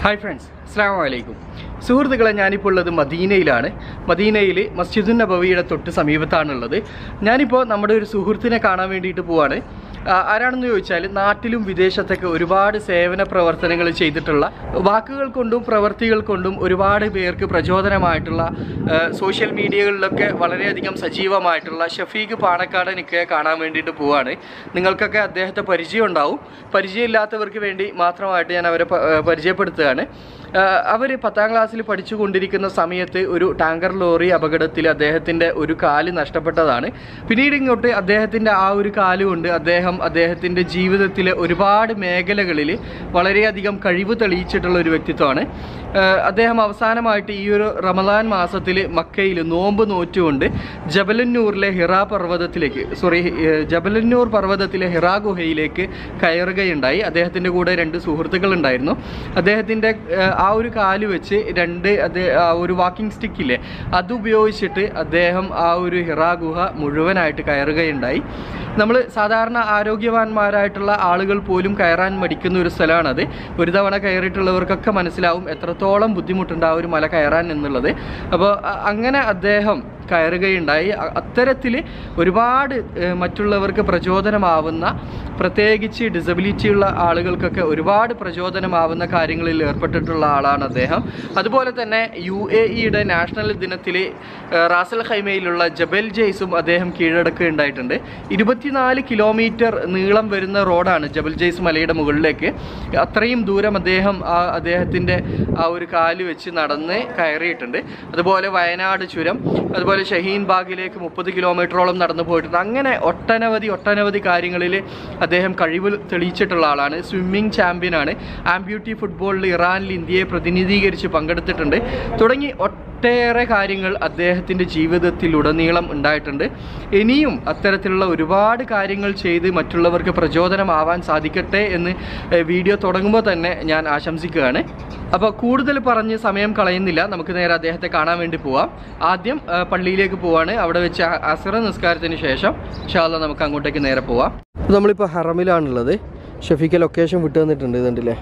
hi friends അസ്സാം വലൈക്കും സുഹൃത്തുക്കളെ ഞാനിപ്പോൾ ഉള്ളത് മദീനയിലാണ് മദീനയിൽ മസ്ജിദുൻ നബവിയുടെ തൊട്ട് സമീപത്താണുള്ളത് ഞാനിപ്പോൾ നമ്മുടെ ഒരു സുഹൃത്തിനെ കാണാൻ വേണ്ടിയിട്ട് പോവാണ് ആ, ആരാണെന്ന് ചോദിച്ചാൽ നാട്ടിലും വിദേശത്തൊക്കെ ഒരുപാട് സേവന പ്രവർത്തനങ്ങൾ ചെയ്തിട്ടുള്ള വാക്കുകൾ കൊണ്ടും പ്രവർത്തികൾ കൊണ്ടും ഒരുപാട് പേർക്ക് പ്രചോദനമായിട്ടുള്ള ആ, സോഷ്യൽ മീഡിയകളിലൊക്കെ വളരെയധികം സജീവമായിട്ടുള്ള ഷഫീഖ് പാണക്കാടനൊക്കെ കാണാൻ വേണ്ടിയിട്ട് പോവാണ് നിങ്ങൾക്കൊക്കെ അദ്ദേഹത്തെ പരിചയം ഉണ്ടാവും പരിചയമില്ലാത്തവർക്ക് വേണ്ടി മാത്രമായിട്ട് ഞാൻ അവരെ പ- ആ, പരിചയപ്പെടുത്തുകയാണ് അവർ പത്താം ക്ലാസ്സിൽ പഠിച്ചുകൊണ്ടിരിക്കുന്ന സമയത്ത് ഒരു ടാങ്കർ ലോറി അപകടത്തിൽ അദ്ദേഹത്തിൻ്റെ ഒരു കാല് നഷ്ടപ്പെട്ടതാണ് പിന്നീട് ഇങ്ങോട്ട് അദ്ദേഹത്തിൻ്റെ ആ ഒരു കാല് കൊണ്ട് അദ്ദേഹം അദ്ദേഹത്തിൻ്റെ ജീവിതത്തിലെ ഒരുപാട് മേഖലകളിൽ വളരെയധികം കഴിവ് തെളിയിച്ചിട്ടുള്ള ഒരു വ്യക്തിത്വമാണ് ആഹ് അദ്ദേഹം അവസാനമായിട്ട് ഈ ഒരു റമദാൻ മാസത്തിൽ മക്കയിൽ നോമ്പ് നോറ്റുകൊണ്ട് ജബലന്നൂറിലെ ഹിറ പർവ്വതത്തിലേക്ക് സോറി ജബലന്നൂർ പർവ്വതത്തിലെ ഹിറ ഗുഹയിലേക്ക് കയറുകയുണ്ടായി അദ്ദേഹത്തിൻ്റെ കൂടെ രണ്ട് സുഹൃത്തുക്കൾ ഉണ്ടായിരുന്നു അദ്ദേഹത്തിൻ്റെ ആഹ് ആ ഒരു കാല് വെച്ച് രണ്ട് അതേ ആ ഒരു വാക്കിംഗ് സ്റ്റിക്കില്ലേ അത് ഉപയോഗിച്ചിട്ട് അദ്ദേഹം ആ ഒരു ഹിറ ഗുഹ മുഴുവനായിട്ട് കയറുകയുണ്ടായി നമ്മൾ സാധാരണ ആരോഗ്യവാന്മാരായിട്ടുള്ള ആളുകൾ പോലും കയറാൻ മടിക്കുന്ന ഒരു സ്ഥലമാണത് ഒരു തവണ കയറിയിട്ടുള്ളവർക്കൊക്കെ മനസ്സിലാവും എത്രത്തോളം ബുദ്ധിമുട്ടുണ്ട് ആ ഒരു മല കയറാൻ എന്നുള്ളത് അപ്പോൾ അ- അങ്ങനെ അദ്ദേഹം കയറുകയുണ്ടായി അ- അത്തരത്തിൽ ഒരുപാട് ഏഹ്, മറ്റുള്ളവർക്ക് പ്രചോദനമാവുന്ന പ്രത്യേകിച്ച് ഡിസബിലിറ്റി ഉള്ള ആളുകൾക്കൊക്കെ ഒരുപാട് പ്രചോദനമാവുന്ന കാര്യങ്ങളിൽ ഏർപ്പെട്ടിട്ടുള്ള ആളാണ് അദ്ദേഹം അതുപോലെ തന്നെ യു എ ഇയുടെ നാഷണൽ ദിനത്തിൽ റാസൽ ഖൈമയിലുള്ള ജബൽ ജെയ്സും അദ്ദേഹം കീഴടക്കുകയുണ്ടായിട്ടുണ്ട് ഇരുപത്തിനാല് കിലോമീറ്റർ നീളം വരുന്ന റോഡാണ് ജബൽ ജെയ്സ് മലയുടെ മുകളിലേക്ക് അത്രയും ദൂരം അദ്ദേഹം ആ അദ്ദേഹത്തിൻ്റെ ആ ഒരു കാല് വെച്ച് നടന്ന് കയറിയിട്ടുണ്ട് അതുപോലെ വയനാട് ചുരം അതുപോലെ ഷഹീൻ ബാഗിലേക്ക് മുപ്പത് കിലോമീറ്ററോളം നടന്നു പോയിട്ടുണ്ട് അങ്ങനെ ഒട്ടനവധി ഒട്ടനവധി കാര്യങ്ങളിൽ അദ്ദേഹം കഴിവ് തെളിയിച്ചിട്ടുള്ള ആളാണ് സ്വിമ്മിംഗ് ചാമ്പ്യനാണ് ആംബ്യൂട്ടി ഫുട്ബോളിൽ ഇറാനിൽ ഇന്ത്യയെ പ്രതിനിധീകരിച്ച് പങ്കെടുത്തിട്ടുണ്ട് തുടങ്ങി ഒട്ടേറെ കാര്യങ്ങൾ അദ്ദേഹത്തിൻ്റെ ജീവിതത്തിലുടനീളം ഉണ്ടായിട്ടുണ്ട് ഇനിയും അത്തരത്തിലുള്ള ഒരുപാട് കാര്യങ്ങൾ ചെയ്ത് മറ്റുള്ളവർക്ക് പ്രചോദനമാവാൻ സാധിക്കട്ടെ എന്ന് ഏഹ്, വീഡിയോ തുടങ്ങുമ്പോൾ തന്നെ ഞാൻ ആശംസിക്കുകയാണ് അപ്പോൾ കൂടുതൽ പറഞ്ഞ് സമയം കളയുന്നില്ല നമുക്ക് നേരെ അദ്ദേഹത്തെ കാണാൻ വേണ്ടി പോവാം ആദ്യം ആ, പള്ളിയിലേക്ക് പോവാണ് അവിടെ വെച്ച് അ- അസറ നിസ്കാരത്തിന് ശേഷം ഷാല്ല നമുക്ക് അങ്ങോട്ടേക്ക് നേരെ പോവാം നമ്മളിപ്പോൾ ഹറമിലാണുള്ളത് ഷഫീഖ ലൊക്കേഷൻ വിട്ടു തന്നിട്ടുണ്ട് ഇതുണ്ടല്ലേ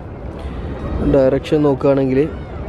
ഡയറക്ഷൻ നോക്കുകയാണെങ്കിൽ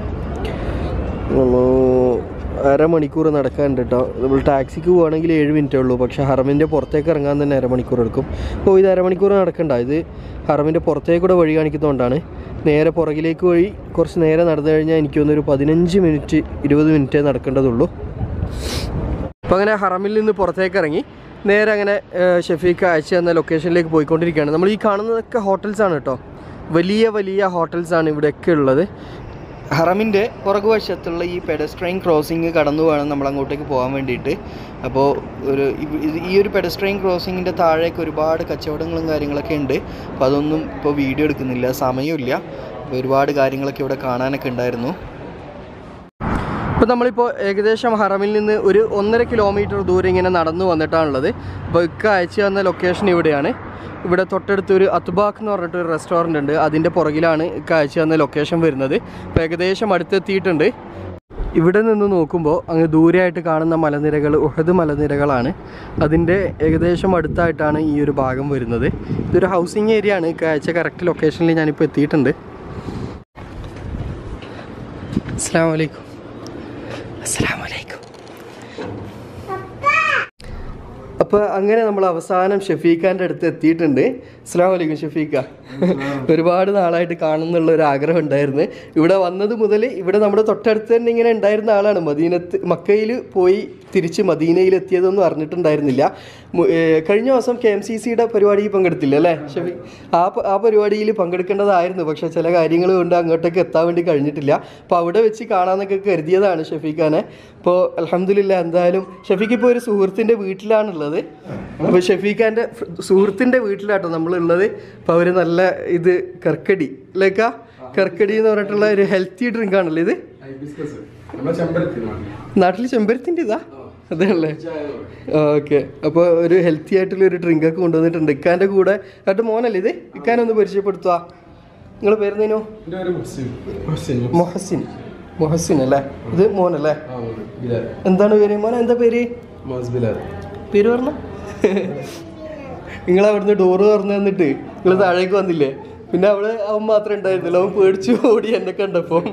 അരമണിക്കൂർ നടക്കാനുണ്ട് കേട്ടോ നമ്മൾ ടാക്സിക്ക് പോവുകയാണെങ്കിൽ ഏഴ് മിനിറ്റേ ഉള്ളൂ പക്ഷേ ഹറമിൻ്റെ പുറത്തേക്ക് ഇറങ്ങാൻ തന്നെ അരമണിക്കൂർ എടുക്കും അപ്പോൾ ഇത് അരമണിക്കൂർ നടക്കണ്ട ഇത് ഹറമിൻ്റെ പുറത്തേക്കൂടെ വഴി കാണിക്കുന്നതുകൊണ്ടാണ് നേരെ പുറകിലേക്ക് വഴി കുറച്ച് നേരെ നടന്നു കഴിഞ്ഞാൽ എനിക്ക് തോന്നുന്നു ഒരു പതിനഞ്ച് മിനിറ്റ് ഇരുപത് മിനിറ്റേ നടക്കേണ്ടതുള്ളൂ അപ്പോൾ അങ്ങനെ ഹറമിൽ നിന്ന് പുറത്തേക്ക് ഇറങ്ങി നേരെ അങ്ങനെ ഏഹ്, ഷഫീഖ് അയച്ചു തന്ന ലൊക്കേഷനിലേക്ക് പോയിക്കൊണ്ടിരിക്കുകയാണ് നമ്മൾ ഈ കാണുന്നതൊക്കെ ഹോട്ടൽസാണ് കേട്ടോ വലിയ വലിയ ഹോട്ടൽസാണ് ഇവിടെയൊക്കെ ഉള്ളത് ഹറമിൻ്റെ പുറകുവശത്തുള്ള ഈ പെഡസ്ട്രെയിൻ ക്രോസിങ് കടന്നു വേണം നമ്മൾ അങ്ങോട്ടേക്ക് പോകാൻ വേണ്ടിയിട്ട് അപ്പോൾ ഒരു ഇവ- ഇത് ഈ ഒരു പെഡസ്ട്രെയിൻ ക്രോസിങ്ങിൻ്റെ താഴേക്ക് ഒരുപാട് കച്ചവടങ്ങളും കാര്യങ്ങളൊക്കെ ഉണ്ട് അപ്പോൾ അതൊന്നും ഇപ്പോൾ വീഡിയോ എടുക്കുന്നില്ല സമയമില്ല അപ്പോൾ ഒരുപാട് കാര്യങ്ങളൊക്കെ ഇവിടെ കാണാനൊക്കെ ഉണ്ടായിരുന്നു ഇപ്പോൾ നമ്മളിപ്പോൾ ഏകദേശം ഹറമിൽ നിന്ന് ഒരു ഒന്നര കിലോമീറ്റർ ദൂരം ഇങ്ങനെ നടന്നു വന്നിട്ടാണുള്ളത് അപ്പോൾ ഇക്ക അയച്ചു തന്ന ലൊക്കേഷൻ ഇവിടെയാണ് ഇവിടെ തൊട്ടടുത്ത് ഒരു അത്ബാക്ക് എന്ന് പറഞ്ഞിട്ട് ഒരു റെസ്റ്റോറൻ്റ് ഉണ്ട് അതിൻ്റെ പുറകിലാണ് ഇക്ക അയച്ചു തന്ന ലൊക്കേഷൻ വരുന്നത് ഇപ്പോൾ ഏകദേശം അടുത്തെത്തിയിട്ടുണ്ട് ഇവിടെ നിന്ന് നോക്കുമ്പോൾ അങ്ങ് ദൂരെയായിട്ട് കാണുന്ന മലനിരകൾ ഉഹദ് മലനിരകളാണ് അതിൻ്റെ ഏകദേശം അടുത്തായിട്ടാണ് ഈ ഒരു ഭാഗം വരുന്നത് ഇതൊരു ഹൗസിംഗ് ഏരിയ ആണ് ഇക്ക അയച്ച കറക്റ്റ് ലൊക്കേഷനിൽ ഞാനിപ്പോൾ എത്തിയിട്ടുണ്ട് അസ്സാം വലൈക്കും അസ്സാം വലൈക്കും അപ്പോൾ അങ്ങനെ നമ്മൾ അവസാനം ഷഫീഖാൻ്റെ അടുത്ത് എത്തിയിട്ടുണ്ട് അസ്സാം വലൈക്കും ഷഫീഖ ഒരുപാട് നാളായിട്ട് കാണുന്നുള്ള ഒരു ആഗ്രഹം ഉണ്ടായിരുന്നു ഇവിടെ വന്നത് മുതൽ ഇവിടെ നമ്മുടെ തൊട്ടടുത്ത് തന്നെ ഇങ്ങനെ ഉണ്ടായിരുന്ന ആളാണ് മദീനത്ത് മക്കയിൽ പോയി തിരിച്ച് മദീനയിൽ എത്തിയതൊന്നും അറിഞ്ഞിട്ടുണ്ടായിരുന്നില്ല മു- ഏർ കഴിഞ്ഞ ദിവസം കെ എം സി സിയുടെ പരിപാടിയിൽ പങ്കെടുത്തില്ല അല്ലേ ഷഫീഖ് ആ പ- ആ പരിപാടിയിൽ പങ്കെടുക്കേണ്ടതായിരുന്നു പക്ഷേ ചില കാര്യങ്ങൾ കൊണ്ട് അങ്ങോട്ടേക്ക് എത്താൻ വേണ്ടി കഴിഞ്ഞിട്ടില്ല അപ്പോൾ അവിടെ വെച്ച് കാണാമെന്നൊക്കെ കരുതിയതാണ് ഷഫീഖാനെ ഇപ്പോൾ അലഹമില്ല എന്തായാലും ഷഫീഖ് ഇപ്പോൾ ഒരു സുഹൃത്തിൻ്റെ വീട്ടിലാണുള്ളത് അപ്പോൾ ഷഫീഖാൻ്റെ സുഹൃത്തിൻ്റെ വീട്ടിലാട്ടോ നമ്മളുള്ളത് അപ്പോൾ അവർ നല്ല ഇത് കർക്കടി ലേക്കാ കർക്കടി എന്ന് പറഞ്ഞിട്ടുള്ള ഒരു ഹെൽത്തി ഡ്രിങ്ക് ആണല്ലോ ഇത് നാട്ടിൽ ചെമ്പരത്തിൻ്റെ ഇതാ അതല്ലേ ഓക്കെ അപ്പോൾ ഒരു ഹെൽത്തി ആയിട്ടുള്ള ഒരു ഡ്രിങ്ക് ഒക്കെ കൊണ്ടുവന്നിട്ടുണ്ട് ഇക്കാൻ്റെ കൂടെ ഏട്ടൻ മോനല്ലേ ഇത് ഇക്കാനൊന്ന് പരിചയപ്പെടുത്തുക നിങ്ങൾ പേരുന്നതിനോ മൊഹസിൻ മൊഹസിൻ അല്ലേ ഇത് മോനല്ലേ എന്താണ് പേര് മോനെ എന്താ പേര് പേര് പറഞ്ഞ നിങ്ങൾ അവിടുന്ന് ഡോറ് തുറന്നു തന്നിട്ട് നിങ്ങൾ താഴേക്ക് വന്നില്ലേ പിന്നെ അവള് അവൻ മാത്രമേ ഉണ്ടായിരുന്നില്ല അവൻ പേടിച്ചു ഓടി എന്നെ കണ്ടപ്പോൾ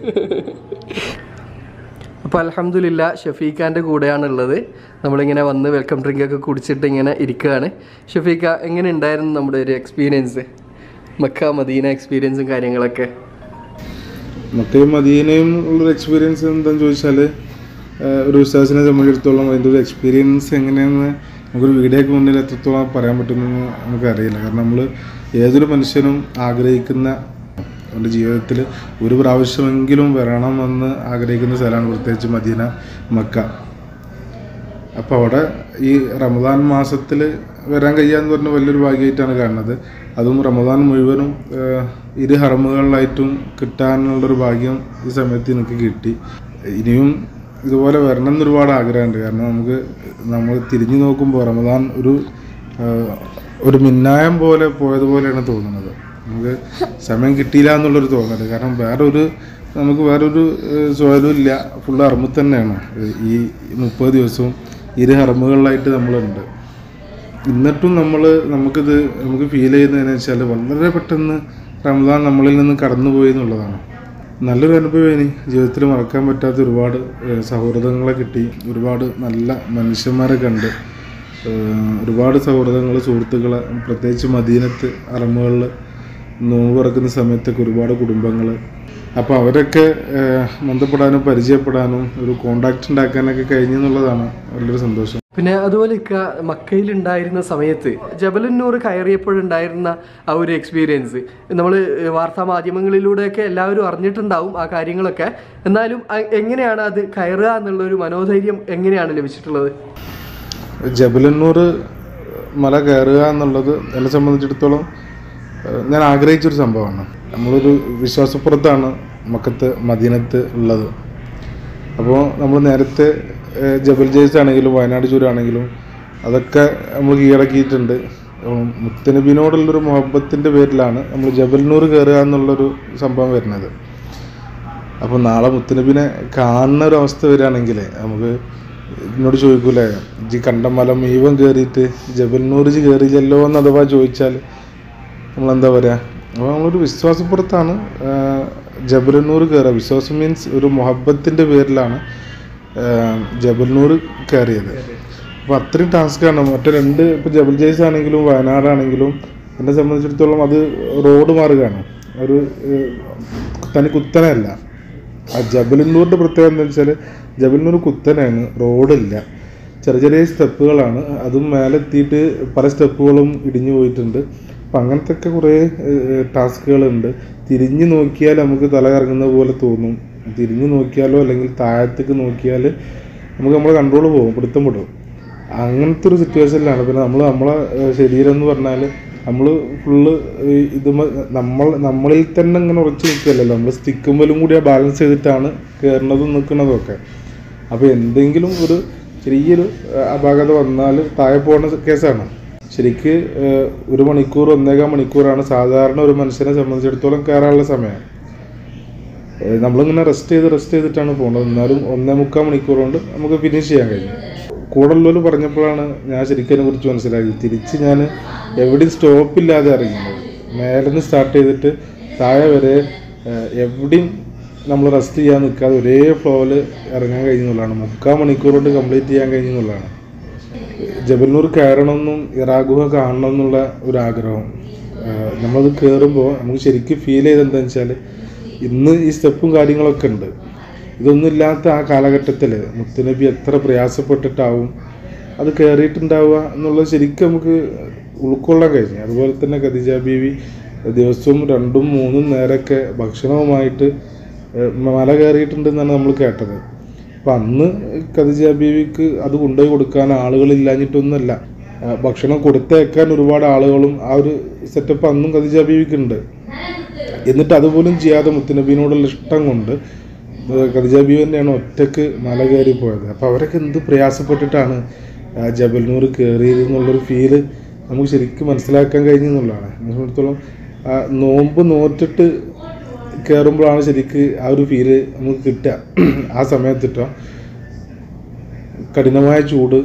അപ്പോൾ അലഹമുല്ല ഷഫീഖാൻ്റെ കൂടെയാണുള്ളത് നമ്മളിങ്ങനെ വന്ന് വെൽക്കം ഡ്രിങ്ക് ഒക്കെ കുടിച്ചിട്ട് ഇങ്ങനെ ഇരിക്കുകയാണ് ഷഫീഖ എങ്ങനെ ഉണ്ടായിരുന്നു നമ്മുടെ ഒരു എക്സ്പീരിയൻസ് മക്ക മദീന എക്സ്പീരിയൻസും കാര്യങ്ങളൊക്കെ മക്കയും മദീനയും ഉള്ളൊരു എക്സ്പീരിയൻസ് എന്താണെന്ന് ചോദിച്ചാൽ ഒരു വിശ്വാസിനെ സംബന്ധിച്ചിടത്തോളം അതിൻ്റെ ഒരു എക്സ്പീരിയൻസ് എങ്ങനെയാണെന്ന് നമുക്കൊരു വീഡിയോയ്ക്ക് മുന്നിൽ എത്രത്തോളം പറയാൻ പറ്റുമെന്ന് നമുക്കറിയില്ല കാരണം നമ്മൾ ഏതൊരു മനുഷ്യനും ആഗ്രഹിക്കുന്ന അവൻ്റെ ജീവിതത്തിൽ ഒരു പ്രാവശ്യമെങ്കിലും വരണമെന്ന് ആഗ്രഹിക്കുന്ന സ്ഥലമാണ് പ്രത്യേകിച്ച് മദീന മക്ക അപ്പോൾ അവിടെ ഈ റമദാൻ മാസത്തിൽ വരാൻ കഴിയാന്ന് പറഞ്ഞ വലിയൊരു ഭാഗ്യമായിട്ടാണ് കാണുന്നത് അതും റമദാൻ മുഴുവനും ഏഹ്, ഇരു ഹറമുകളിലായിട്ടും കിട്ടാനുള്ളൊരു ഭാഗ്യം ഈ സമയത്ത് എനിക്ക് കിട്ടി ഇനിയും ഇതുപോലെ വരണം എന്ന് ഒരുപാട് ആഗ്രഹമുണ്ട് കാരണം നമുക്ക് നമ്മൾ തിരിഞ്ഞു നോക്കുമ്പോൾ റമദാൻ ഒരു ഏഹ്, ഒരു മിന്നായം പോലെ പോയതുപോലെയാണ് തോന്നുന്നത് നമുക്ക് സമയം കിട്ടിയില്ല എന്നുള്ളൊരു തോന്നൽ കാരണം വേറൊരു നമുക്ക് വേറൊരു സ്വരം ഇല്ല ഫുള്ള് അറമ്പ് തന്നെയാണ് ഈ മുപ്പത് ദിവസവും ഇരു ഹറമുകളിലായിട്ട് നമ്മളുണ്ട് എന്നിട്ടും നമ്മൾ നമുക്കിത് നമുക്ക് ഫീൽ ചെയ്യുന്നതെന്ന് വെച്ചാൽ വളരെ പെട്ടെന്ന് റമദാൻ നമ്മളിൽ നിന്ന് കടന്നുപോയി എന്നുള്ളതാണ് നല്ലൊരു അനുഭവം ഇനി ജീവിതത്തിൽ മറക്കാൻ പറ്റാത്ത ഒരുപാട് ഏഹ്, സൗഹൃദങ്ങളെ കിട്ടി ഒരുപാട് നല്ല മനുഷ്യന്മാരെ കണ്ട് ഏഹ്, ഒരുപാട് സൗഹൃദങ്ങൾ സുഹൃത്തുക്കളെ പ്രത്യേകിച്ച് മദീനത്ത് അറമുകളിൽ നോമ്പ് തുറക്കുന്ന സമയത്തൊക്കെ ഒരുപാട് കുടുംബങ്ങൾ അപ്പോൾ അവരൊക്കെ ഏഹ്, ബന്ധപ്പെടാനും പരിചയപ്പെടാനും ഒരു കോണ്ടാക്റ്റ് ഉണ്ടാക്കാനൊക്കെ കഴിഞ്ഞു എന്നുള്ളതാണ് വലിയൊരു സന്തോഷം പിന്നെ അതുപോലെ ഇക്ക മക്കയിലുണ്ടായിരുന്ന സമയത്ത് ജബലന്നൂർ കയറിയപ്പോഴുണ്ടായിരുന്ന ആ ഒരു എക്സ്പീരിയൻസ് നമ്മൾ വാർത്താ മാധ്യമങ്ങളിലൂടെയൊക്കെ എല്ലാവരും അറിഞ്ഞിട്ടുണ്ടാവും ആ കാര്യങ്ങളൊക്കെ എന്നാലും അ- എങ്ങനെയാണ് അത് കയറുക എന്നുള്ളൊരു മനോധൈര്യം എങ്ങനെയാണ് ലഭിച്ചിട്ടുള്ളത് ജബലന്നൂർ മല കയറുക എന്നുള്ളത് എന്നെ സംബന്ധിച്ചിടത്തോളം ഏഹ്, ഞാൻ ആഗ്രഹിച്ചൊരു സംഭവമാണ് നമ്മളൊരു വിശ്വാസപ്പുറത്താണ് മക്കത്ത് മദീനത്ത് ഉള്ളത് അപ്പോൾ നമ്മൾ നേരത്തെ ഏഹ്, ജബൽ ജയ്സ് ആണെങ്കിലും വയനാട് ചുരാണെങ്കിലും അതൊക്കെ നമ്മൾ കീഴടക്കിയിട്ടുണ്ട് അപ്പം മുത്തനബിനോടുള്ളൊരു മുഹബത്തിൻ്റെ പേരിലാണ് നമ്മൾ ജബൽനൂർ കയറുക എന്നുള്ളൊരു സംഭവം വരുന്നത് അപ്പോൾ നാളെ മുത്തനബിനെ കാണുന്ന ഒരു അവസ്ഥ വരികയാണെങ്കിൽ നമുക്ക് എന്നോട് ചോദിക്കൂലേ ജി കണ്ടമല മുഴുവൻ കയറിയിട്ട് ജബൽനൂർ ജി കയറിയില്ലല്ലോ എന്ന് അഥവാ ചോദിച്ചാൽ നമ്മളെന്താ പറയുക അപ്പോൾ നമ്മളൊരു വിശ്വാസപ്പുറത്താണ് ആഹ്, ജബലന്നൂർ കയറുക വിശ്വാസം മീൻസ് ഒരു മൊഹബത്തിൻ്റെ പേരിലാണ് ആഹ്, ജബൽനൂർ കയറിയത് അപ്പോൾ അത്രയും ടാസ്ക്കാണ് മറ്റേ രണ്ട് ഇപ്പോൾ ജബൽ ജയ്സ് ആണെങ്കിലും വയനാടാണെങ്കിലും എന്നെ സംബന്ധിച്ചിടത്തോളം അത് റോഡ് മാർഗമാണ് ഒരു ഏഹ്, തനി കുത്തനെയല്ല ആ ജബലന്നൂറിൻ്റെ പ്രത്യേകത എന്താ വെച്ചാൽ ജബലന്നൂർ കുത്തനെയാണ് റോഡില്ല ചെറിയ ചെറിയ സ്റ്റെപ്പുകളാണ് അതും മേലെ എത്തിയിട്ട് പല സ്റ്റെപ്പുകളും ഇടിഞ്ഞു പോയിട്ടുണ്ട് അപ്പം അങ്ങനത്തെ ഒക്കെ കുറേ ടാസ്കുകളുണ്ട് തിരിഞ്ഞു നോക്കിയാൽ നമുക്ക് തല കറങ്ങുന്ന പോലെ തോന്നും തിരിഞ്ഞു നോക്കിയാലോ അല്ലെങ്കിൽ താഴത്തേക്ക് നോക്കിയാൽ നമുക്ക് നമ്മുടെ കൺട്രോൾ പോകും പിടുത്തം വിടും അങ്ങനത്തെ ഒരു സിറ്റുവേഷനിലാണ് പിന്നെ നമ്മൾ നമ്മളെ ഏഹ്, ശരീരം എന്ന് പറഞ്ഞാൽ നമ്മൾ ഫുള്ള് ഇത് നമ്മൾ നമ്മളിൽ തന്നെ ഇങ്ങനെ ഉറച്ചു നിൽക്കുകയല്ലല്ലോ നമ്മൾ സ്റ്റിക്കുമ്പോഴും കൂടി ആ ബാലൻസ് ചെയ്തിട്ടാണ് കയറുന്നതും നിൽക്കുന്നതും ഒക്കെ അപ്പോൾ എന്തെങ്കിലും ഒരു ചെറിയൊരു ഏഹ്, അപാകത വന്നാൽ താഴെ പോകുന്ന കേസാണ് ശരിക്ക് ഏഹ്, ഒരു മണിക്കൂർ ഒന്നേകാൽ മണിക്കൂറാണ് സാധാരണ ഒരു മനുഷ്യനെ സംബന്ധിച്ചിടത്തോളം കയറാനുള്ള സമയം ഏഹ്, നമ്മളിങ്ങനെ റെസ്റ്റ് ചെയ്ത് റെസ്റ്റ് ചെയ്തിട്ടാണ് പോകുന്നത് എന്നാലും ഒന്നേ മുക്കാൽ മണിക്കൂർ കൊണ്ട് നമുക്ക് ഫിനിഷ് ചെയ്യാൻ കഴിഞ്ഞു കൂടെ ഉള്ളവർ പറഞ്ഞപ്പോഴാണ് ഞാൻ ശരിക്കും അതിനെ കുറിച്ച് മനസ്സിലാക്കി തിരിച്ച് ഞാൻ എവിടെയും സ്റ്റോപ്പില്ലാതെ ഇറങ്ങിയത് മേലെ നിന്ന് സ്റ്റാർട്ട് ചെയ്തിട്ട് താഴെ വരെ ഏഹ്, എവിടെയും നമ്മൾ റെസ്റ്റ് ചെയ്യാൻ നിൽക്കാതെ ഒരേ ഫ്ലോയിൽ ഇറങ്ങാൻ കഴിഞ്ഞുള്ളതാണ് മുക്കാൽ മണിക്കൂർ കൊണ്ട് കംപ്ലീറ്റ് ചെയ്യാൻ കഴിഞ്ഞുള്ളതാണ് ജബൽനൂർ കയറണമെന്നും ഇറാഗുഹ കാണണം എന്നുള്ള ഒരു ആഗ്രഹം ആഹ് നമ്മളത് കയറുമ്പോൾ നമുക്ക് ശരിക്കും ഫീൽ ചെയ്ത് എന്താണെന്ന് വെച്ചാൽ ഇന്ന് ഈ സ്റ്റെപ്പും കാര്യങ്ങളൊക്കെ ഉണ്ട് ഇതൊന്നും ഇല്ലാത്ത ആ കാലഘട്ടത്തിൽ മുത്തുനബി എത്ര പ്രയാസപ്പെട്ടിട്ടാവും അത് കയറിയിട്ടുണ്ടാവുക എന്നുള്ളത് ശരിക്കും നമുക്ക് ഉൾക്കൊള്ളാൻ കഴിഞ്ഞു അതുപോലെ തന്നെ ഖദീജ ബീവി ദിവസവും രണ്ടും മൂന്നും നേരമൊക്കെ ഭക്ഷണവുമായിട്ട് ഏഹ് മല കയറിയിട്ടുണ്ടെന്നാണ് നമ്മൾ കേട്ടത് അപ്പം അന്ന് ഖദീജ ബീവിക്ക് അത് കൊണ്ടുപോയി കൊടുക്കാൻ ആളുകളില്ലാഞ്ഞിട്ടൊന്നുമല്ല ആ, ഭക്ഷണം കൊടുത്തേക്കാൻ ഒരുപാട് ആളുകളും ആ ഒരു സെറ്റപ്പ് അന്നും ഖദീജ ബീവിക്ക് ഉണ്ട് എന്നിട്ട് അതുപോലും ചെയ്യാതെ മുത്തുനബീനോടുള്ള ഇഷ്ടം കൊണ്ട് ഏഹ് ഖദീജ ബീവി തന്നെയാണ് ഒറ്റക്ക് മല കയറി പോയത് അപ്പോൾ അവരൊക്കെ എന്ത് പ്രയാസപ്പെട്ടിട്ടാണ് ആ ജബൽനൂർ കയറിയത് എന്നുള്ളൊരു ഫീല് നമുക്ക് ശരിക്കും മനസ്സിലാക്കാൻ കഴിഞ്ഞു എന്നുള്ളതാണ് എന്നെ സംബന്ധിച്ചിടത്തോളം ആ നോമ്പ് നോറ്റിട്ട് കയറുമ്പോഴാണ് ശരിക്ക് ആ ഒരു ഫീല് നമുക്ക് കിട്ടുക ആ സമയത്തിട്ടോ കഠിനമായ ചൂട്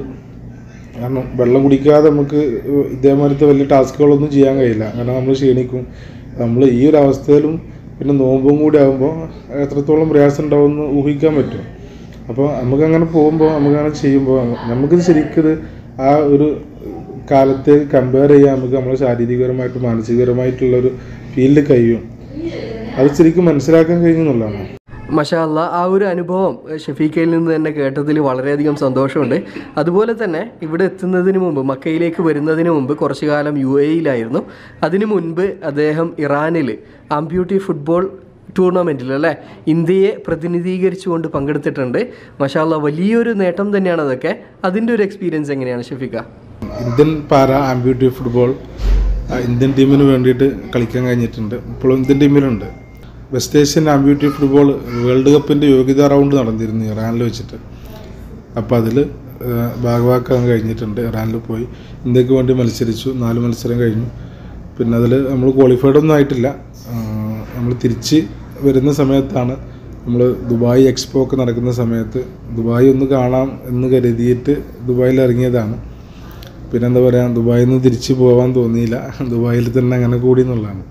കാരണം വെള്ളം കുടിക്കാതെ നമുക്ക് ഇതേമാതിരത്തെ വലിയ ടാസ്കുകളൊന്നും ചെയ്യാൻ കഴിയില്ല കാരണം നമ്മൾ ക്ഷീണിക്കും നമ്മൾ ഈ ഒരു അവസ്ഥയിലും പിന്നെ നോമ്പും കൂടി ആകുമ്പോൾ എത്രത്തോളം പ്രയാസം ഉണ്ടാവുമെന്ന് ഊഹിക്കാൻ പറ്റും അപ്പോൾ നമുക്കങ്ങനെ പോകുമ്പോൾ നമുക്കങ്ങനെ ചെയ്യുമ്പോൾ നമുക്കിത് ശരിക്കും ആ ഒരു കാലത്തെ കമ്പയർ ചെയ്യാൻ നമുക്ക് നമ്മൾ ശാരീരികപരമായിട്ടും മാനസികപരമായിട്ടുള്ളൊരു ഫീൽഡ് കഴിയും അത് ശരിക്കും മനസ്സിലാക്കാൻ കഴിഞ്ഞെന്നുള്ളതാണ് മഷാല്ല ആ ഒരു അനുഭവം ഷഫീഖയിൽ നിന്ന് തന്നെ കേട്ടതിൽ വളരെയധികം സന്തോഷമുണ്ട് അതുപോലെ തന്നെ ഇവിടെ എത്തുന്നതിന് മുമ്പ് മക്കയിലേക്ക് വരുന്നതിന് മുമ്പ് കുറച്ചു കാലം യു എയിലായിരുന്നു അതിനു മുൻപ് അദ്ദേഹം ഇറാനിൽ ആംബ്യൂട്ടി ഫുട്ബോൾ ടൂർണമെൻറ്റിൽ അല്ലേ ഇന്ത്യയെ പ്രതിനിധീകരിച്ചുകൊണ്ട് പങ്കെടുത്തിട്ടുണ്ട് മഷാല്ല വലിയൊരു നേട്ടം തന്നെയാണ് അതൊക്കെ അതിൻ്റെ ഒരു എക്സ്പീരിയൻസ് എങ്ങനെയാണ് ഷഫീഖ ഇന്ത്യൻ പാര ആംബ്യൂട്ടി ഫുട്ബോൾ ആ, ഇന്ത്യൻ ടീമിന് വേണ്ടിയിട്ട് കളിക്കാൻ കഴിഞ്ഞിട്ടുണ്ട് ഇപ്പോഴും ഇന്ത്യൻ ടീമിലുണ്ട് West Asian amputee football world കപ്പിൻ്റെ യോഗ്യതാ റൗണ്ട് നടന്നിരുന്നു ഇറാനിൽ വെച്ചിട്ട് അപ്പോൾ അതിൽ ഭാഗവാക്കാൻ കഴിഞ്ഞിട്ടുണ്ട് ഇറാനിൽ പോയി ഇന്ത്യക്ക് വേണ്ടി മത്സരിച്ചു നാല് മത്സരം കഴിഞ്ഞു പിന്നെ അതിൽ നമ്മൾ ക്വാളിഫൈഡ് ഒന്നും ആയിട്ടില്ല നമ്മൾ തിരിച്ച് വരുന്ന സമയത്താണ് നമ്മൾ ദുബായ് എക്സ്പോ ഒക്കെ നടക്കുന്ന സമയത്ത് ദുബായ് ഒന്ന് കാണാം എന്ന് കരുതിയിട്ട് ദുബായിൽ ഇറങ്ങിയതാണ് പിന്നെ എന്താ പറയുക ദുബായിൽ നിന്ന് തിരിച്ച് പോകാൻ തോന്നിയില്ല ദുബായിൽ തന്നെ അങ്ങനെ കൂടി എന്നുള്ളതാണ്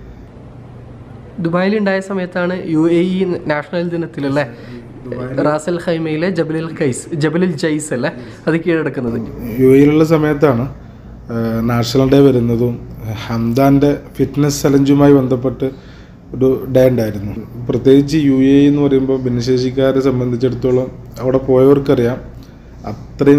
ദുബായിൽ ഉണ്ടായ സമയത്താണ് യു എ ഇ നാഷണൽ ദിനത്തിലല്ലേ റാസൽ ഖൈമയിലെ ജബലിൽ ഖൈസ് ജബലിൽ ജൈസ് അല്ലേ അത് കീഴടക്കുന്നത് യു എയിലുള്ള സമയത്താണ് ആഹ്, നാഷണൽ ഡേ വരുന്നതും ഹംദാൻ്റെ ഫിറ്റ്നസ് ചലഞ്ചുമായി ബന്ധപ്പെട്ട് ഒരു ഡേ ഉണ്ടായിരുന്നു പ്രത്യേകിച്ച് യു എ എന്ന് പറയുമ്പോൾ ഭിന്നശേഷിക്കാരെ സംബന്ധിച്ചിടത്തോളം അവിടെ പോയവർക്കറിയാം അത്രയും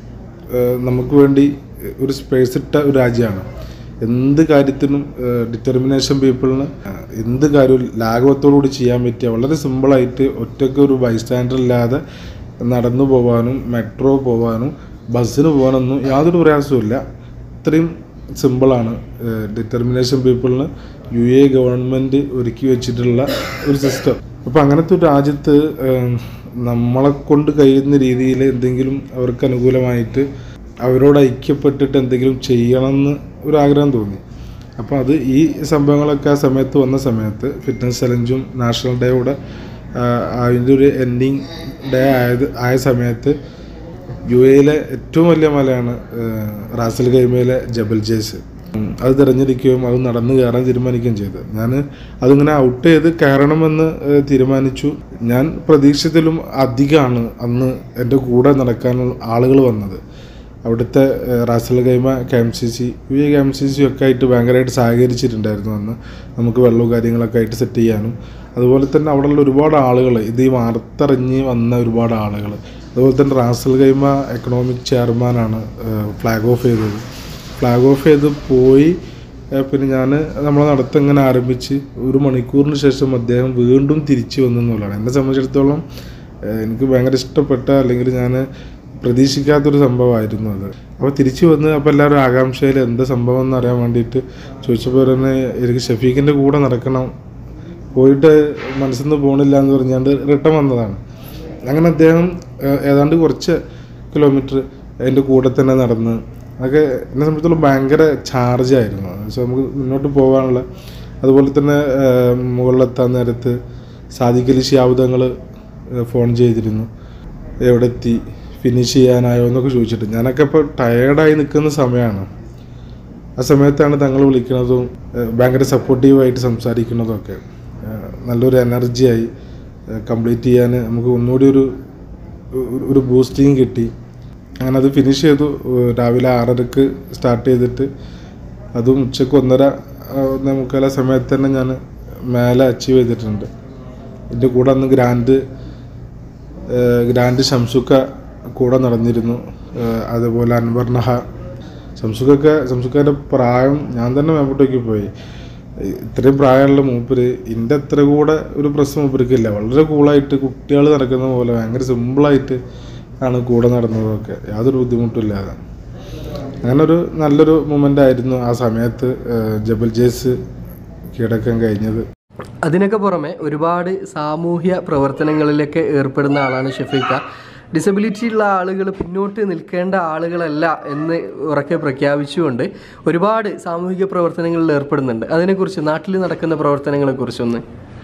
ആഹ്, നമുക്ക് വേണ്ടി ഒരു സ്പേസ് ഇട്ട ഒരു രാജ്യമാണ് എന്ത് കാര്യത്തിനും ഡിറ്റർമിനേഷൻ പീപ്പിളിന് എന്ത് കാര്യവും ലാഘവത്തോടുകൂടി ചെയ്യാൻ പറ്റിയ വളരെ സിമ്പിളായിട്ട് ഒറ്റയ്ക്ക് ഒരു ബൈസ്റ്റാൻഡർ ഇല്ലാതെ നടന്നു പോകാനും മെട്രോ പോകാനും ബസ്സിന് പോകാനൊന്നും യാതൊരു പ്രയാസവുമില്ല ഇത്രയും സിമ്പിളാണ് ഡിറ്റർമിനേഷൻ പീപ്പിളിന് യു എ ഗവൺമെൻറ് ഒരുക്കി വെച്ചിട്ടുള്ള ഒരു സിസ്റ്റം അപ്പോൾ അങ്ങനത്തെ ഒരു രാജ്യത്ത് ഏഹ്, നമ്മളെ കൊണ്ട് കഴിയുന്ന രീതിയിൽ എന്തെങ്കിലും അവർക്ക് അനുകൂലമായിട്ട് അവരോട് ഐക്യപ്പെട്ടിട്ട് എന്തെങ്കിലും ചെയ്യണമെന്ന് ഒരു ആഗ്രഹം തോന്നി അപ്പോൾ അത് ഈ സംഭവങ്ങളൊക്കെ ആ സമയത്ത് വന്ന സമയത്ത് ഫിറ്റ്നസ് ചലഞ്ചും നാഷണൽ ഡേയുടെ അതിൻ്റെ ഒരു എൻഡിങ് ഡേ ആയത് ആയ സമയത്ത് യു എയിലെ ഏറ്റവും വലിയ മലയാണ് ഏഹ്, റാസൽ ഗൈമയിലെ ജബൽ ജേസ് ഉം, അത് തിരഞ്ഞെടുക്കുകയും അത് നടന്നു കയറാൻ തീരുമാനിക്കുകയും ചെയ്തു ഞാൻ അതിങ്ങനെ ഔട്ട് ചെയ്ത് കയറണമെന്ന് ഏഹ്, തീരുമാനിച്ചു ഞാൻ പ്രതീക്ഷിച്ചതിലും അധികമാണ് അന്ന് എൻ്റെ കൂടെ നടക്കാൻ ആളുകൾ വന്നത് അവിടുത്തെ ഏഹ്, Ras al Khaimah K M C C U A K M C C ഒക്കെ ആയിട്ട് ഭയങ്കരമായിട്ട് സഹകരിച്ചിട്ടുണ്ടായിരുന്നു അന്ന് നമുക്ക് വെള്ളവും കാര്യങ്ങളൊക്കെ ആയിട്ട് സെറ്റ് ചെയ്യാനും അതുപോലെ തന്നെ അവിടെയുള്ള ഒരുപാട് ആളുകൾ ഇത് ഈ വാർത്തറിഞ്ഞ് വന്ന ഒരുപാട് ആളുകൾ അതുപോലെ തന്നെ റാസൽ ഗൈമ എക്കണോമിക് ചെയർമാനാണ് ഫ്ലാഗ് ഓഫ് ചെയ്തത് ഫ്ലാഗ് ഓഫ് ചെയ്ത് പോയി ഏഹ് പിന്നെ ഞാൻ നമ്മളെ നടത്തം ഇങ്ങനെ ആരംഭിച്ച് ഒരു മണിക്കൂറിന് ശേഷം അദ്ദേഹം വീണ്ടും തിരിച്ചു വന്നു എന്നുള്ളതാണ് എന്നെ സംബന്ധിച്ചിടത്തോളം ഏഹ് എനിക്ക് ഭയങ്കര ഇഷ്ടപ്പെട്ട അല്ലെങ്കിൽ ഞാൻ പ്രതീക്ഷിക്കാത്തൊരു സംഭവമായിരുന്നു അത് അപ്പോൾ തിരിച്ചു വന്ന് അപ്പോൾ എല്ലാവരും ആകാംക്ഷയിൽ എന്താ സംഭവം എന്ന് അറിയാൻ വേണ്ടിയിട്ട് ചോദിച്ചപ്പോൾ തന്നെ എനിക്ക് ഷഫീഖിൻ്റെ കൂടെ നടക്കണം പോയിട്ട് മനസ്സിൽ നിന്ന് പോകണില്ല എന്ന് പറഞ്ഞാണ്ട് റിട്ടേൺ വന്നതാണ് അങ്ങനെ അദ്ദേഹം ഏഹ്, ഏതാണ്ട് കുറച്ച് കിലോമീറ്റർ അതിൻ്റെ കൂടെ തന്നെ നടന്ന് അതൊക്കെ എന്നെ സംബന്ധിച്ചിടത്തോളം ഭയങ്കര ചാർജായിരുന്നു സോ നമുക്ക് മുന്നോട്ട് പോകാനുള്ള അതുപോലെ തന്നെ ഏഹ്, മുകളിലെത്താൻ നേരത്ത് സാദിഖലി ശാബ്ദങ്ങൾ ഫോൺ ചെയ്തിരുന്നു എവിടെ എത്തി ഫിനിഷ് ചെയ്യാനായോ എന്നൊക്കെ ചോദിച്ചിട്ട് ഞാനൊക്കെ ഇപ്പോൾ ടയേർഡായി നിൽക്കുന്ന സമയമാണ് ആ സമയത്താണ് തങ്ങൾ വിളിക്കുന്നതും ഏഹ് ഭയങ്കര സപ്പോർട്ടീവായിട്ട് സംസാരിക്കുന്നതും ഒക്കെ ഏഹ് നല്ലൊരു എനർജിയായി കംപ്ലീറ്റ് ചെയ്യാൻ നമുക്ക് ഒന്നുകൂടി ഒരു ഒരു- ഒരു ബൂസ്റ്റിങ് കിട്ടി അങ്ങനെ അത് ഫിനിഷ് ചെയ്തു ഏഹ് രാവിലെ ആറരക്ക് സ്റ്റാർട്ട് ചെയ്തിട്ട് അതും ഉച്ചക്ക് ഒന്നര ആ, ഒന്നേ മുക്കാല സമയത്ത് തന്നെ ഞാൻ മേലെ അച്ചീവ് ചെയ്തിട്ടുണ്ട് എൻ്റെ കൂടെ അന്ന് ഗ്രാൻഡ് ഏഹ് ഗ്രാൻഡ് ഷംസുക്ക കൂടെ നടന്നിരുന്നു ഏഹ് അതുപോലെ അൻവർ നഹ ഷംസുക്കൊക്കെ ഷംസുക്കാരുടെ പ്രായം ഞാൻ തന്നെ മേമ്പോട്ടേക്ക് പോയി ഇത്രയും പ്രായമുള്ള മൂപ്പര് എൻ്റെ അത്ര കൂടെ ഒരു പ്രശ്നം മൂപ്പർക്കില്ല വളരെ കൂളായിട്ട് കുട്ടികൾ നടക്കുന്ന പോലെ ഭയങ്കര സിമ്പിളായിട്ട് ആണ് കൂടെ നടന്നതൊക്കെ യാതൊരു ബുദ്ധിമുട്ടില്ലാതെ അങ്ങനെ ഒരു നല്ലൊരു മൊമെൻ്റ് ആയിരുന്നു ആ സമയത്ത് ഏഹ് ജബൽ ജേസ് കീഴടക്കാൻ കഴിഞ്ഞത് അതിനൊക്കെ പുറമെ ഒരുപാട് സാമൂഹ്യ പ്രവർത്തനങ്ങളിലൊക്കെ ഏർപ്പെടുന്ന ആളാണ് ഷഫീഖ ഡിസബിലിറ്റി ഉള്ള ആളുകൾ പിന്നോട്ട് നിൽക്കേണ്ട ആളുകളല്ല എന്ന് ഉറക്കെ പ്രഖ്യാപിച്ചുകൊണ്ട് ഒരുപാട് സാമൂഹിക പ്രവർത്തനങ്ങളിൽ ഏർപ്പെടുന്നുണ്ട് അതിനെക്കുറിച്ച് നാട്ടിൽ നടക്കുന്ന പ്രവർത്തനങ്ങളെക്കുറിച്ചൊന്ന്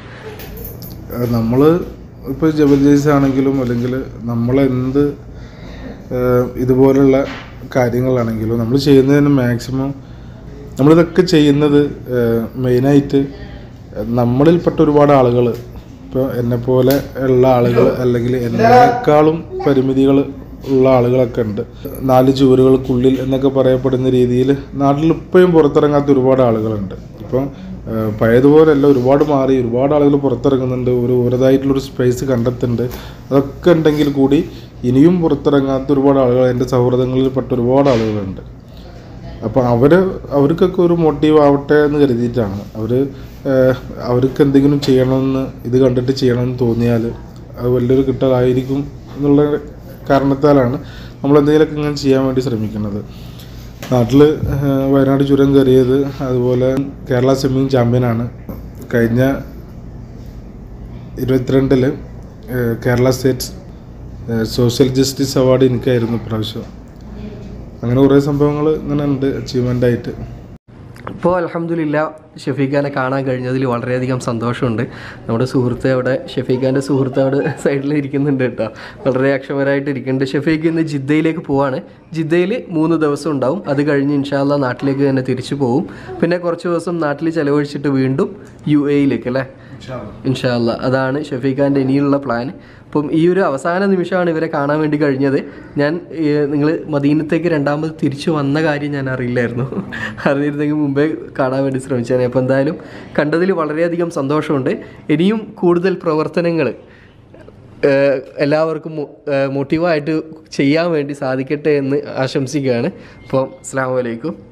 നമ്മൾ ഇപ്പോൾ ജബൽ ജയ്സ് ആണെങ്കിലും അല്ലെങ്കിൽ നമ്മളെന്ത് ഏഹ്, ഇതുപോലുള്ള കാര്യങ്ങളാണെങ്കിലും നമ്മൾ ചെയ്യുന്നതിന് മാക്സിമം നമ്മളിതൊക്കെ ചെയ്യുന്നത് മെയിനായിട്ട് നമ്മളിൽപ്പെട്ട ഒരുപാട് ആളുകൾ ഇപ്പോൾ എന്നെപ്പോലെ ഉള്ള ആളുകൾ അല്ലെങ്കിൽ എന്നെക്കാളും പരിമിതികൾ ഉള്ള ആളുകളൊക്കെ ഉണ്ട് നാല് ചുവരുകൾക്കുള്ളിൽ എന്നൊക്കെ പറയപ്പെടുന്ന രീതിയിൽ നാട്ടിൽ ഇപ്പോഴും പുറത്തിറങ്ങാത്ത ഒരുപാട് ആളുകളുണ്ട് ഇപ്പം ഏഹ്, പഴയതുപോലെയല്ല ഒരുപാട് മാറി ഒരുപാട് ആളുകൾ പുറത്തിറങ്ങുന്നുണ്ട് ഒരു ഓരതായിട്ടുള്ളൊരു സ്പേസ് കണ്ടെത്തുന്നുണ്ട് അതൊക്കെ ഉണ്ടെങ്കിൽ കൂടി ഇനിയും പുറത്തിറങ്ങാത്ത ഒരുപാട് ആളുകൾ എൻ്റെ സൗഹൃദങ്ങളിൽപ്പെട്ട ഒരുപാട് ആളുകളുണ്ട് അപ്പോൾ അവർ അവർക്കൊക്കെ ഒരു മോട്ടീവ് ആവട്ടെ എന്ന് കരുതിയിട്ടാണ് അവർ അവർക്ക് എന്തെങ്കിലും ചെയ്യണമെന്ന് ഇത് കണ്ടിട്ട് ചെയ്യണമെന്ന് തോന്നിയാൽ അത് വലിയൊരു കിട്ടലായിരിക്കും എന്നുള്ള കാരണത്താലാണ് നമ്മൾ എന്തെങ്കിലുമൊക്കെ ഇങ്ങനെ ചെയ്യാൻ വേണ്ടി ശ്രമിക്കുന്നത് നാട്ടിൽ വയനാട് ചുരം കയറിയത് അതുപോലെ കേരള സ്വിമ്മിങ് ചാമ്പ്യനാണ് കഴിഞ്ഞ ഇരുപത്തിരണ്ടിൽ Kerala state social justice award എനിക്കായിരുന്നു ഇപ്രാവശ്യം അങ്ങനെ കുറേ സംഭവങ്ങൾ ഇങ്ങനെ ഉണ്ട് അച്ചീവ്മെൻ്റ് ആയിട്ട് ഇപ്പോൾ അലഹമ്മദില്ല ഷഫീഖാനെ കാണാൻ കഴിഞ്ഞതിൽ വളരെയധികം സന്തോഷമുണ്ട് നമ്മുടെ സുഹൃത്ത് അവിടെ ഷഫീഖാൻ്റെ സുഹൃത്ത് അവിടെ സൈഡിൽ ഇരിക്കുന്നുണ്ട് കേട്ടോ വളരെ അക്ഷമരായിട്ട് ഇരിക്കുന്നുണ്ട് ഷഫീഖ് ഇന്ന് ജിദ്ദയിലേക്ക് പോവാണ് ജിദ്ദയിൽ മൂന്ന് ദിവസം ഉണ്ടാവും അത് കഴിഞ്ഞ് ഇൻഷാല്ല നാട്ടിലേക്ക് തന്നെ തിരിച്ചു പോകും പിന്നെ കുറച്ച് ദിവസം നാട്ടിൽ ചിലവഴിച്ചിട്ട് വീണ്ടും യു എയിലേക്ക് അല്ലേ ഇൻഷാല്ല അതാണ് ഷഫീഖാൻ്റെ ഇനിയുള്ള പ്ലാൻ അപ്പം ഈ ഒരു അവസാന നിമിഷമാണ് ഇവരെ കാണാൻ വേണ്ടി കഴിഞ്ഞത് ഞാൻ നിങ്ങൾ മദീനത്തേക്ക് രണ്ടാമത് തിരിച്ചു വന്ന കാര്യം ഞാൻ അറിയില്ലായിരുന്നു അറിഞ്ഞിരുന്നെങ്കിൽ മുമ്പേ കാണാൻ വേണ്ടി ശ്രമിച്ചേനെ അപ്പോൾ എന്തായാലും കണ്ടതിൽ വളരെയധികം സന്തോഷമുണ്ട് ഇനിയും കൂടുതൽ പ്രവർത്തനങ്ങൾ എല്ലാവർക്കും മോട്ടീവായിട്ട് ചെയ്യാൻ വേണ്ടി സാധിക്കട്ടെ എന്ന് ആശംസിക്കുകയാണ് അപ്പം അസ്സാം വലൈക്കും